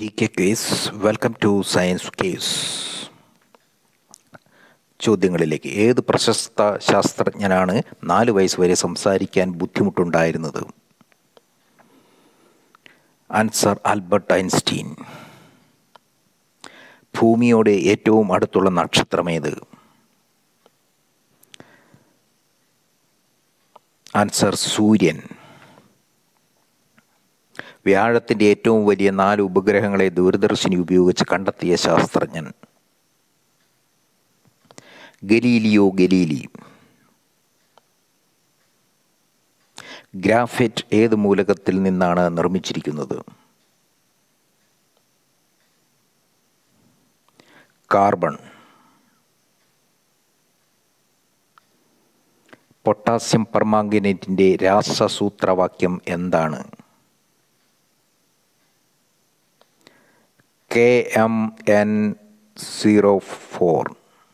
T K case welcome to science case ചോദ്യങ്ങളിലേക്ക് ഏത് പ്രശസ്ത ശാസ്ത്രജ്ഞനാണ് നാല് വയസ്സ് വരെ സംസാരിക്കാൻ ബുദ്ധിമുട്ടുണ്ടായിരുന്നത് ആൻസർ ആൽബർട്ട് ഐൻസ്റ്റീൻ ഭൂമിയോട് ഏറ്റവും അടുത്തുള്ള നക്ഷത്രമേത് ആൻസർ സൂര്യൻ വ്യാഴത്തിൻ്റെ ഏറ്റവും വലിയ നാല് ഉപഗ്രഹങ്ങളെ ദൂരദർശിനി ഉപയോഗിച്ച് കണ്ടെത്തിയ ശാസ്ത്രജ്ഞൻ ഗലീലിയോ ഗലീലി ഗ്രാഫൈറ്റ് ഏത് മൂലകത്തിൽ നിന്നാണ് നിർമ്മിച്ചിരിക്കുന്നത് കാർബൺ പൊട്ടാസ്യം പെർമാംഗനേറ്റിൻ്റെ രാസസൂത്രവാക്യം എന്താണ് K M N zero four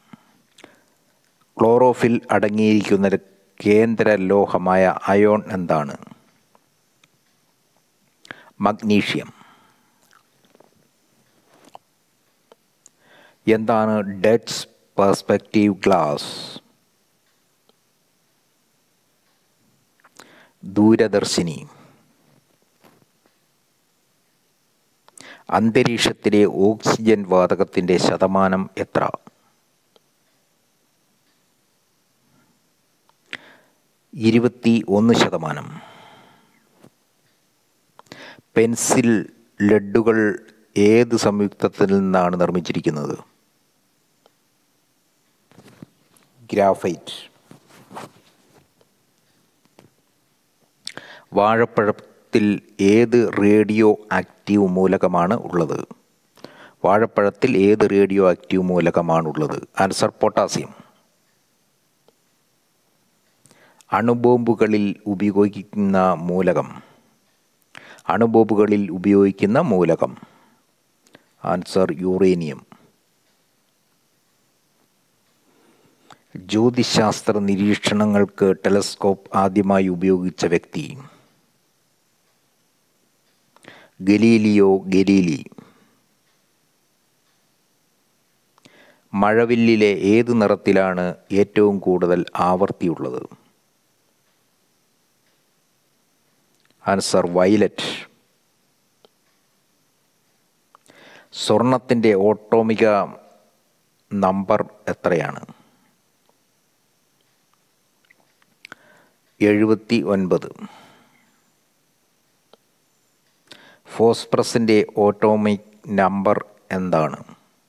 chlorophyll അടങ്ങിയിരിക്കുന്ന കേന്ദ്ര ലോഹമായ അയോൺ എന്താണ് മഗ്നീഷ്യം എന്താണ് ഡെറ്റ്സ് പെർസ്പെക്റ്റീവ് ഗ്ലാസ് ദൂരദർശിനി അന്തരീക്ഷത്തിലെ ഓക്സിജൻ വാതകത്തിൻ്റെ ശതമാനം എത്ര ഇരുപത്തി ഒന്ന് ശതമാനം പെൻസിൽ ലഡുകൾ ഏത് സംയുക്തത്തിൽ നിന്നാണ് നിർമ്മിച്ചിരിക്കുന്നത് ഗ്രാഫൈറ്റ് വാഴപ്പഴത്തിൽ ഏത് റേഡിയോ ആക്റ്റീവ് മൂലകമാണ് ഉള്ളത് വാഴപ്പഴത്തിൽ ഏത് റേഡിയോ ആക്റ്റീവ് മൂലകമാണുള്ളത് ആൻസർ പൊട്ടാസ്യം അണുബോംബുകളിൽ ഉപയോഗിക്കുന്ന മൂലകം അണുബോംബുകളിൽ ഉപയോഗിക്കുന്ന മൂലകം ആൻസർ യുറേനിയം ജ്യോതിശാസ്ത്ര നിരീക്ഷണങ്ങൾക്ക് ടെലസ്കോപ്പ് ആദ്യമായി ഉപയോഗിച്ച വ്യക്തി ഗലീലിയോ ഗലീലി മഴവില്ലിലെ ഏത് നിറത്തിലാണ് ഏറ്റവും കൂടുതൽ ആവർത്തിയുള്ളത് ആൻസർ വയലറ്റ് സ്വർണത്തിൻ്റെ ഓട്ടോമിക നമ്പർ എത്രയാണ് എഴുപത്തി ഒൻപത് ഫോസ്പ്രസിൻ്റെ ഓട്ടോമിക് നമ്പർ എന്താണ്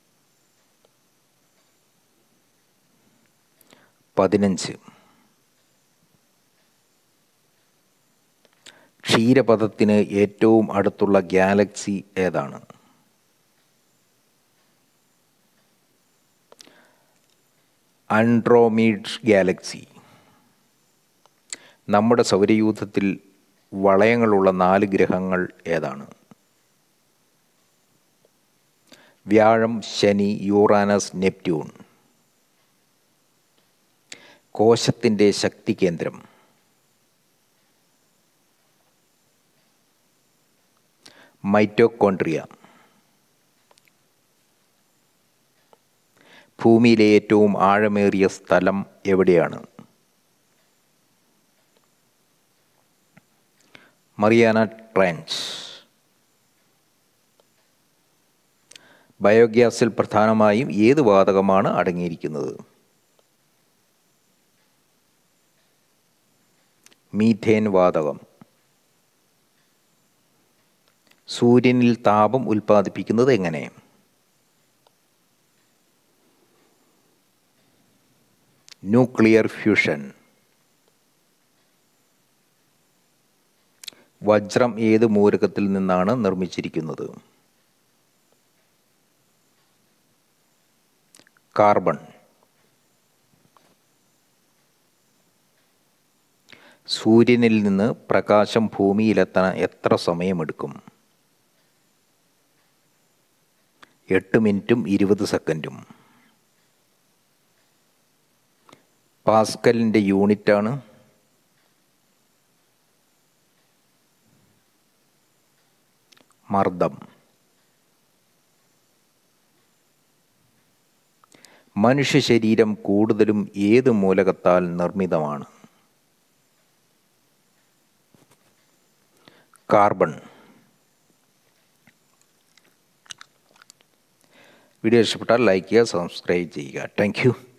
പതിനഞ്ച് ക്ഷീരപഥത്തിന് ഏറ്റവും അടുത്തുള്ള ഗാലക്സി ഏതാണ് അൺഡ്രോമീഡ് ഗാലക്സി നമ്മുടെ സൗരയൂഥത്തിൽ വളയങ്ങളുള്ള നാല് ഗ്രഹങ്ങൾ ഏതാണ് വ്യാഴം ശനി യൂറാനസ് നെപ്റ്റ്യൂൺ കോശത്തിൻ്റെ ശക്തി കേന്ദ്രം മൈറ്റോകോൺട്രിയ ഭൂമിയിലെ ഏറ്റവും ആഴമേറിയ സ്ഥലം എവിടെയാണ് മറിയാന ട്രെഞ്ച് ബയോഗ്യാസിൽ പ്രധാനമായും ഏത് വാതകമാണ് അടങ്ങിയിരിക്കുന്നത് മീഥേൻ വാതകം സൂര്യനിൽ താപം ഉൽപ്പാദിപ്പിക്കുന്നത് എങ്ങനെ ന്യൂക്ലിയർ ഫ്യൂഷൻ വജ്രം ഏത് മൂലകത്തിൽ നിന്നാണ് നിർമ്മിച്ചിരിക്കുന്നത് കാർബൺ സൂര്യനിൽ നിന്ന് പ്രകാശം ഭൂമിയിലെത്താൻ എത്ര സമയമെടുക്കും എട്ട് മിനിറ്റും ഇരുപത് സെക്കൻഡും പാസ്കലിൻ്റെ യൂണിറ്റാണ് മർദ്ദം മനുഷ്യ ശരീരം കൂടുതലും ഏത് മൂലകത്താൽ നിർമ്മിതമാണ് കാർബൺ വീഡിയോ ഇഷ്ടപ്പെട്ടാൽ ലൈക്ക് ചെയ്യുക സബ്സ്ക്രൈബ് ചെയ്യുക താങ്ക്